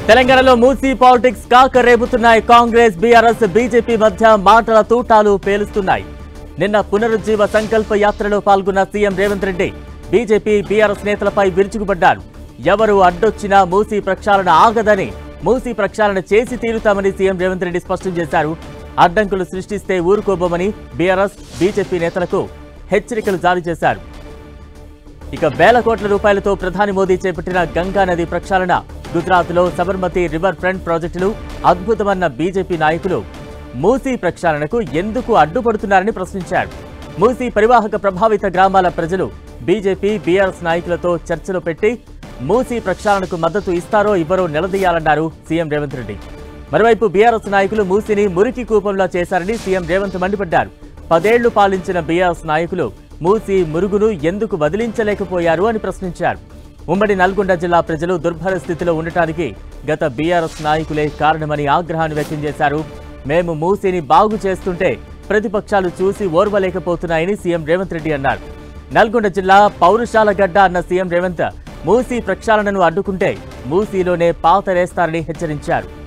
తెలంగాణలో మూసీ పాలిటిక్స్ కాక రేపుతున్నాయి Congress BRS BJP మధ్య మాటల తూటాలు పేలుస్తున్నాయి నిన్న పునరుజ్జీవ సంకల్ప యాత్రలో పాల్గొన్న CM Revanth Reddy BJP BRS నేతలపై విరుచుకుపడ్డారు ఎవరు అడ్డొచ్చినా మూసీ ప్రక్షాళన ఆగదని మూసీ ప్రక్షాళన చేసి తీరుతామని సీఎం రేవంత్ రెడ్డి స్పష్టం చేశారు అడ్డంకులు సృష్టిస్తే ఊరుకోబోమని బీఆర్ఎస్ బీజేపీ నేతలకు హెచ్చరికలు జారీ చేశారు ఇక వేల కోట్ల రూపాయలతో ప్రధాని మోదీ చేపట్టిన గంగా నది ప్రక్షాళన గుజరాత్లో సబర్మతి రివర్ ఫ్రంట్ ప్రాజెక్టులు అద్భుతమన్న బీజేపీ నాయకులు మూసీ ప్రక్షాళనకు ఎందుకు అడ్డుపడుతున్నారని ప్రశ్నించారు మూసీ పరివాహక ప్రభావిత గ్రామాల ప్రజలు బీజేపీ బీఆర్ఎస్ నాయకులతో చర్చలు పెట్టి మూసీ ప్రక్షాళనకు మద్దతు ఇస్తారో ఇవ్వరో నిలదీయాలన్నారు సీఎం రేవంత్ రెడ్డి మరోవైపు బీఆర్ఎస్ నాయకులు మూసిని మురికి కూపంలా చేశారని సీఎం రేవంత్ మండిపడ్డారు పదేళ్లు పాలించిన బీఆర్ఎస్ నాయకులు మూసి మురుగును ఎందుకు వదిలించలేకపోయారు అని ప్రశ్నించారు ఉమ్మడి నల్గొండ జిల్లా ప్రజలు దుర్భర స్థితిలో ఉండటానికి గత బీఆర్ఎస్ నాయకులే కారణమని ఆగ్రహాన్ని వ్యక్తం చేశారు మేము మూసిని బాగు చేస్తుంటే ప్రతిపక్షాలు చూసి ఓర్వలేకపోతున్నాయని సీఎం రేవంత్ రెడ్డి అన్నారు నల్గొండ జిల్లా పౌరుషాల గడ్డ అన్న సీఎం రేవంత్ మూసీ ప్రక్షాళనను అడ్డుకుంటే మూసీలోనే పాతరేస్తారని హెచ్చరించారు